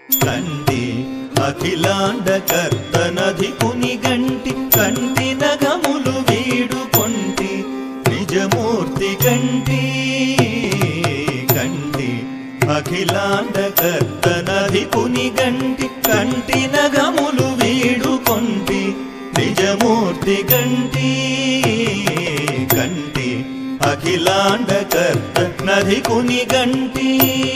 కంటి అఖిలాండ కర్తనధి కుని గంటి కంటి నగములు వీడు కొంటి నిజమూర్తి కంటి కంటి అఖిలాండ కర్తనధి కుని గంటి కంటి నగములు వీడు కొంటి నిజమూర్తి గంటి కంటి అఖిలాండ కర్త నది కుని గంటి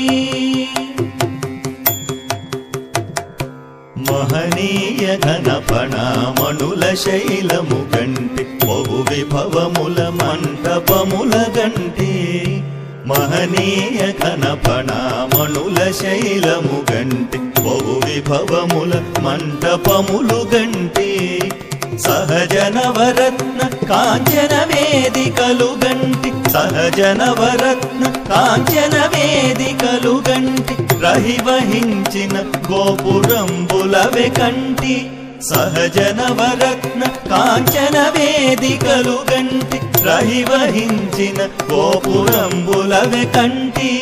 మహనీయ ఘనపణామణుల శైలము గంటి బహు విభవముల మంటపముల గంటి మహనీయ ఘనపణామణుల శైలము గంటి బహు విభవముల మంటపములు గంటి సహజనవరత్న కాంచన వేదికలు గంటి సహజనవరత్న కాంచన వేదికలు గంటి రహివహించిన గోపురంబులవె కంటి సహజనవరత్న కాంచన వేదికలు గంటి రహివహించిన గోపురంబులవె కంటి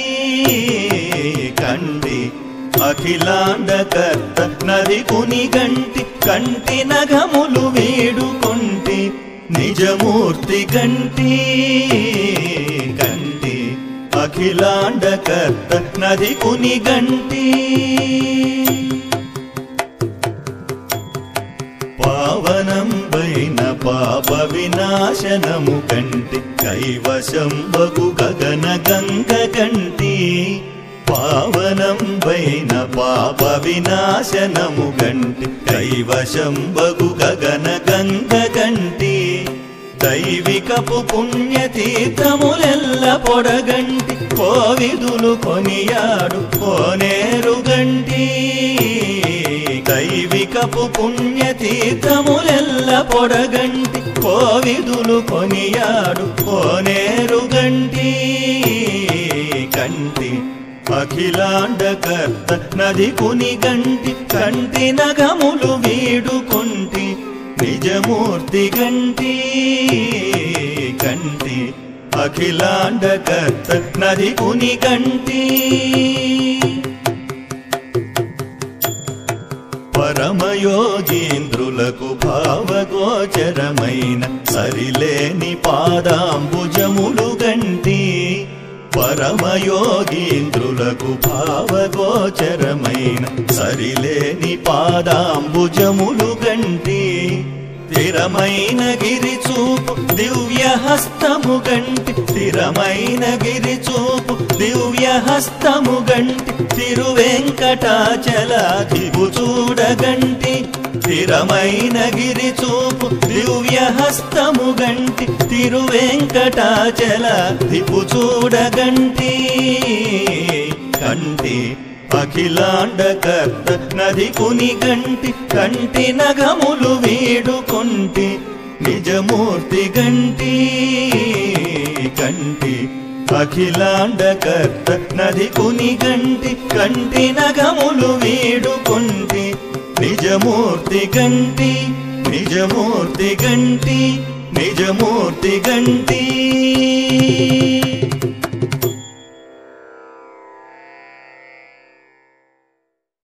కంటి అఖిలాండ కర్త నది కుని గంటి కంటి నగములు వేడుకొంటి నిజమూర్తి గంటి కంటి అఖిలాండ కర్త నది కుని గంటి పావనంబైన పాప వినాశనము కంటి కైవశం బగు గగన గంగ కంటి పావనంబైన పాప వినాశనము గంటి కైవశం బగు గగన గంగ కంటి దైవికపు పుణ్యతీర్థములెల్ల పొడగంటి కోవిదులు కొనియాడు కోనేరు గంటి దైవికపు పుణ్యతీర్థములెల్ల పొడగంటి కోవిదులు కొనియాడు కోనేరు గంటి కంటి అఖిలాండ కర్త నది కుని గంటి కంటి నగములు వీడుకొంటి నిజమూర్తి గంటి కంటి అఖిలాండ కర్త నది కుని గంటి పరమయోగీంద్రులకు భావగోచరమైన సరిలేని పాదాంబుజములు గంటి పరమయోగీంద్రులకు భావగోచరమైన సరిలేని పాదాంబుజములు గంటి స్థిరమైన గిరి చూపు దివ్య హస్తము గంటి స్థిరమైన గిరి చూపు దివ్య హస్తము గంటి తిరువెంకటాచలాదివు చూడగంటి స్థిరమైన గిరి చూపు దివ్య హస్తము గంటి తిరువెంకటాచలాదివు చూడగంటి కంటి అఖిలాండ కర్త నది కుని గంటి కంటి నగములు వీడుకొంటి నిజమూర్తి గంటి కంటి అఖిలాండ కర్త నది కుని గంటి కంటి నగములు వీడుకొంటి నిజమూర్తి గంటి నిజమూర్తి గంటి నిజమూర్తి గంటి